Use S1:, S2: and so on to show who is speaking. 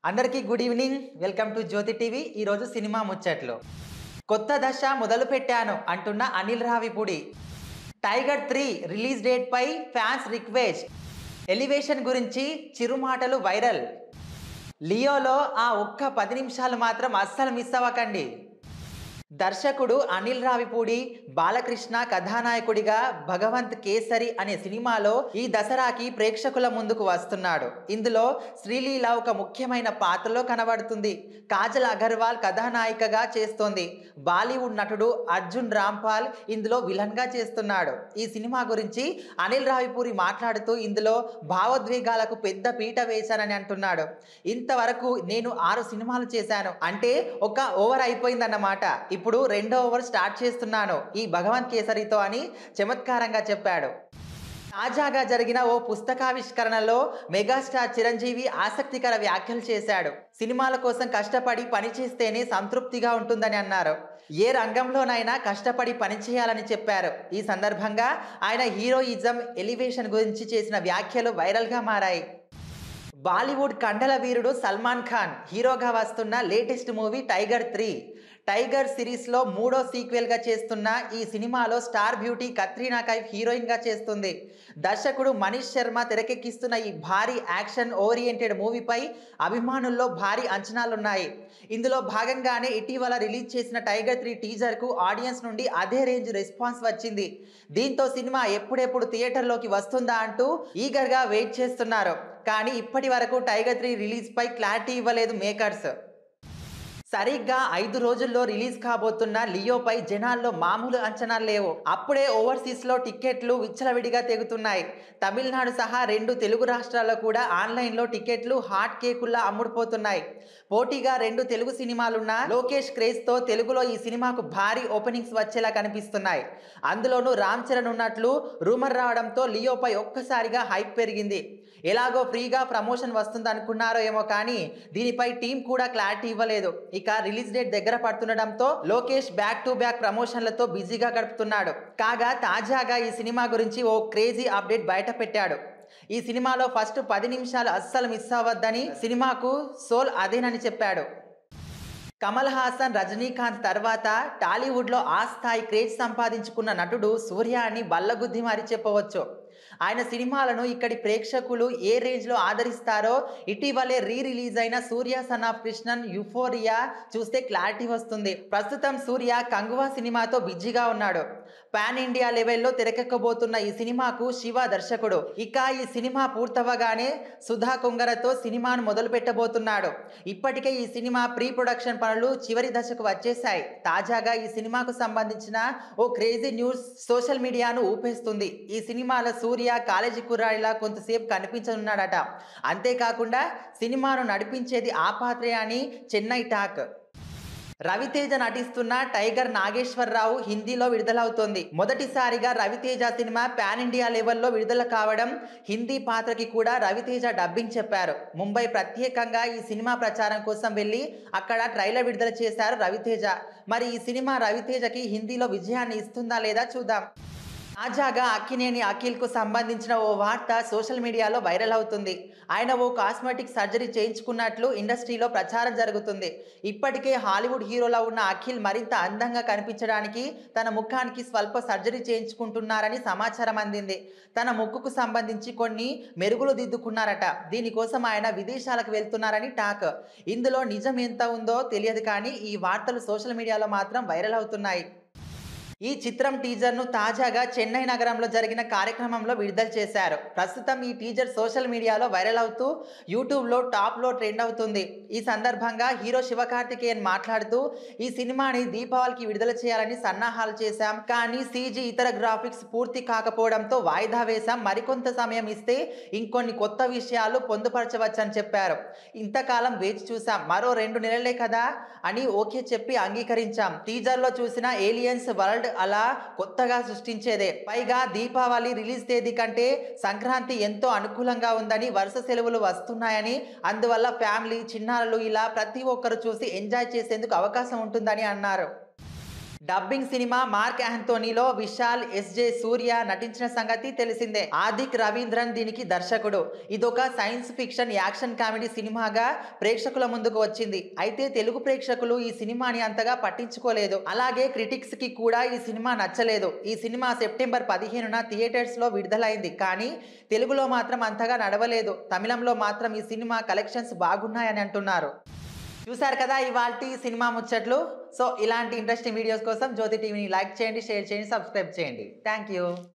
S1: అందరికీ good evening welcome to Jyothi TV ఈరోజు cinema ముచ్చట్లు కొత్త దశ మొదలు పెట్టాను అంటున్న Anil Ravipudi tiger three release date పై ఫ్యాన్స్ రిక్వెస్ట్ ఎలివేషన్ గురించి చిరుమాటలు వైరల్ లియోలో ఆ ఒక్క పది నిమిషాలు మాత్రం అస్సలు మిస్ అవ్వకండి దర్శకుడు అనిల్ రావిపూడి బాలకృష్ణ కథానాయకుడిగా భగవంత్ కేసరి అనే సినిమాలో ఈ దసరాకి ప్రేక్షకుల ముందుకు వస్తున్నాడు ఇందులో శ్రీలీల ఒక ముఖ్యమైన పాత్రలో కనబడుతుంది కాజల్ అగర్వాల్ కథానాయికగా చేస్తోంది బాలీవుడ్ నటుడు అర్జున్ రాంపాల్ ఇందులో విలన్గా చేస్తున్నాడు ఈ సినిమా గురించి అనిల్ రావిపూరి మాట్లాడుతూ ఇందులో భావోద్వేగాలకు పెద్ద పీట వేశానని అంటున్నాడు ఇంతవరకు నేను ఆరు సినిమాలు చేశాను అంటే ఒక ఓవర్ అయిపోయిందన్నమాట ఇప్పుడు రెండో ఓవర్ స్టార్ట్ చేస్తున్నాను ఈ భగవంత్ కేసరితో అని చమత్కారంగా చెప్పాడు తాజాగా జరిగిన ఓ పుస్తకావిష్కరణలో మెగాస్టార్ చిరంజీవి ఆసక్తికర వ్యాఖ్యలు చేశాడు సినిమాల కోసం కష్టపడి పనిచేస్తేనే సంతృప్తిగా ఉంటుందని అన్నారు ఏ రంగంలోనైనా కష్టపడి పనిచేయాలని చెప్పారు ఈ సందర్భంగా ఆయన హీరోయిజం ఎలివేషన్ గురించి చేసిన వ్యాఖ్యలు వైరల్గా మారాయి బాలీవుడ్ కండల వీరుడు సల్మాన్ ఖాన్ హీరోగా వస్తున్న latest movie tiger three tiger సిరీస్లో మూడో సీక్వెల్గా చేస్తున్న ఈ సినిమాలో స్టార్ బ్యూటీ కత్రీనా కైఫ్ హీరోయిన్గా చేస్తుంది దర్శకుడు మనీష్ శర్మ తెరకెక్కిస్తున్న ఈ భారీ యాక్షన్ ఓరియంటెడ్ మూవీపై అభిమానుల్లో భారీ అంచనాలున్నాయి ఇందులో భాగంగానే ఇటీవల రిలీజ్ చేసిన టైగర్ త్రీ టీజర్కు ఆడియన్స్ నుండి అదే రేంజ్ రెస్పాన్స్ వచ్చింది దీంతో సినిమా ఎప్పుడెప్పుడు థియేటర్లోకి వస్తుందా అంటూ ఈగర్గా వెయిట్ చేస్తున్నారు కానీ ఇప్పటి వరకు టైగర్ త్రీ రిలీజ్పై క్లారిటీ ఇవ్వలేదు మేకర్స్ సరిగ్గా ఐదు రోజుల్లో రిలీజ్ కాబోతున్న లియోపై జనాల్లో మామూలు అంచనాలు లేవు అప్పుడే ఓవర్సీస్లో టిక్కెట్లు విచ్చలవిడిగా తెగుతున్నాయి తమిళనాడు సహా రెండు తెలుగు రాష్ట్రాల్లో కూడా ఆన్లైన్లో టిక్కెట్లు హాట్ కేకుల్లా అమ్ముడుపోతున్నాయి పోటీగా రెండు తెలుగు సినిమాలున్న లోకేష్ క్రేజ్తో తెలుగులో ఈ సినిమాకు భారీ ఓపెనింగ్స్ వచ్చేలా కనిపిస్తున్నాయి అందులోనూ రామ్ చరణ్ ఉన్నట్లు రూమర్ రావడంతో లియోపై ఒక్కసారిగా హైప్ పెరిగింది ఎలాగో ఫ్రీగా ప్రమోషన్ వస్తుంది అనుకున్నారో ఏమో కానీ దీనిపై టీం కూడా క్లారిటీ ఇవ్వలేదు ఇక రిలీజ్ డేట్ దగ్గర పడుతుండడంతో లోకేష్ బ్యాక్ టు బ్యాక్ ప్రమోషన్లతో బిజీగా గడుపుతున్నాడు కాగా తాజాగా ఈ సినిమా గురించి ఓ క్రేజీ అప్డేట్ బయట పెట్టాడు ఈ సినిమాలో ఫస్ట్ పది నిమిషాలు అస్సలు మిస్ అవ్వద్దని సినిమాకు సోల్ అదేనని చెప్పాడు కమల్ హాసన్ రజనీకాంత్ తర్వాత టాలీవుడ్లో ఆ స్థాయి క్రేజ్ సంపాదించుకున్న నటుడు సూర్య అని బల్లగుద్ది మరి చెప్పవచ్చు ఆయన సినిమాలను ఇక్కడి ప్రేక్షకులు ఏ రేంజ్లో ఆదరిస్తారో ఇటీవలే రీ రిలీజ్ అయిన Suriya son of Krishnan euphoria చూస్తే క్లారిటీ వస్తుంది ప్రస్తుతం సూర్య కంగువా సినిమాతో బిజీగా ఉన్నాడు పాన్ ఇండియా లెవెల్లో తెరకెక్కబోతున్న ఈ సినిమాకు శివ దర్శకుడు ఇక ఈ సినిమా పూర్తవగానే సుధా కొంగరతో సినిమాను మొదలు పెట్టబోతున్నాడు ఇప్పటికే ఈ సినిమా ప్రీ ప్రొడక్షన్ పనులు చివరి దశకు వచ్చేశాయి తాజాగా ఈ సినిమాకు సంబంధించిన ఓ క్రేజీ న్యూస్ సోషల్ మీడియాను ఊపేస్తుంది ఈ సినిమాలో సూర్య కాలేజీ కుర్రాడిలా కొంతసేపు కనిపించనున్నాడట అంతేకాకుండా సినిమాను నడిపించేది ఆ పాత్రే అని చెన్నై టాక్ రవితేజ నటిస్తున్న టైగర్ నాగేశ్వరరావు హిందీలో విడుదలవుతోంది మొదటిసారిగా రవితేజ సినిమా పాన్ ఇండియా లెవెల్లో విడుదల కావడం హిందీ పాత్రకి కూడా రవితేజ డబ్బింగ్ చెప్పారు ముంబై ప్రత్యేకంగా ఈ సినిమా ప్రచారం కోసం వెళ్ళి అక్కడ ట్రైలర్ విడుదల చేశారు రవితేజ మరి ఈ సినిమా రవితేజకి హిందీలో విజయాన్ని ఇస్తుందా లేదా చూద్దాం తాజాగా అక్కినేని అఖిల్కు సంబంధించిన ఓ వార్త సోషల్ మీడియాలో వైరల్ అవుతుంది ఆయన ఓ కాస్మెటిక్ సర్జరీ చేయించుకున్నట్లు ఇండస్ట్రీలో ప్రచారం జరుగుతుంది ఇప్పటికే హాలీవుడ్ హీరోలా ఉన్న అఖిల్ మరింత అందంగా కనిపించడానికి తన ముఖానికి స్వల్ప సర్జరీ చేయించుకుంటున్నారని సమాచారం అందింది తన ముక్కుకు సంబంధించి కొన్ని మెరుగులు దిద్దుకున్నారట దీనికోసం ఆయన విదేశాలకు వెళ్తున్నారని టాక్ ఇందులో నిజం ఎంత ఉందో తెలియదు కానీ ఈ వార్తలు సోషల్ మీడియాలో మాత్రం వైరల్ అవుతున్నాయి ఈ చిత్రం టీజర్ను తాజాగా చెన్నై నగరంలో జరిగిన కార్యక్రమంలో విడుదల చేశారు ప్రస్తుతం ఈ టీజర్ సోషల్ మీడియాలో వైరల్ అవుతూ యూట్యూబ్లో టాప్లో ట్రెండ్ అవుతుంది ఈ సందర్భంగా హీరో శివకార్తికేయన్ మాట్లాడుతూ ఈ సినిమాని దీపావళికి విడుదల చేయాలని సన్నాహాలు చేశాం కానీ సీజీ ఇతర గ్రాఫిక్స్ పూర్తి కాకపోవడంతో వాయిదా వేశాం మరికొంత సమయం ఇస్తే ఇంకొన్ని కొత్త విషయాలు పొందుపరచవచ్చని చెప్పారు ఇంతకాలం వేచి చూసాం మరో రెండు నెలలే కదా అని ఓకే చెప్పి అంగీకరించాం టీజర్లో చూసిన ఏలియన్స్ వరల్డ్ అలా కొత్తగా సృష్టించేదే పైగా దీపావళి రిలీజ్ తేదీ కంటే సంక్రాంతి ఎంతో అనుకూలంగా ఉందని వరుస సెలవులు వస్తున్నాయని అందువల్ల ఫ్యామిలీ చిన్నారులు ఇలా ప్రతి ఒక్కరు చూసి ఎంజాయ్ చేసేందుకు అవకాశం ఉంటుందని అన్నారు డబ్బింగ్ సినిమా మార్క్ యాంథోనీలో విశాల్ ఎస్జే సూర్య నటించిన సంగతి తెలిసిందే ఆదిక్ రవీంద్రన్ దీనికి దర్శకుడు ఇదొక సైన్స్ ఫిక్షన్ యాక్షన్ కామెడీ సినిమాగా ప్రేక్షకుల ముందుకు వచ్చింది అయితే తెలుగు ప్రేక్షకులు ఈ సినిమాని అంతగా పట్టించుకోలేదు అలాగే క్రిటిక్స్ కి కూడా ఈ సినిమా నచ్చలేదు ఈ సినిమా సెప్టెంబర్ పదిహేనున థియేటర్స్ లో విడుదలైంది కానీ తెలుగులో మాత్రం అంతగా నడవలేదు తమిళంలో మాత్రం ఈ సినిమా కలెక్షన్స్ బాగున్నాయని అంటున్నారు చూసారు కదా ఇవాళ సినిమా ముచ్చట్లు సో ఇలాంటి ఇంట్రెస్టింగ్ వీడియోస్ కోసం జ్యోతి టీవీని లైక్ చేయండి షేర్ చేయండి సబ్స్క్రైబ్ చేయండి థ్యాంక్ యూ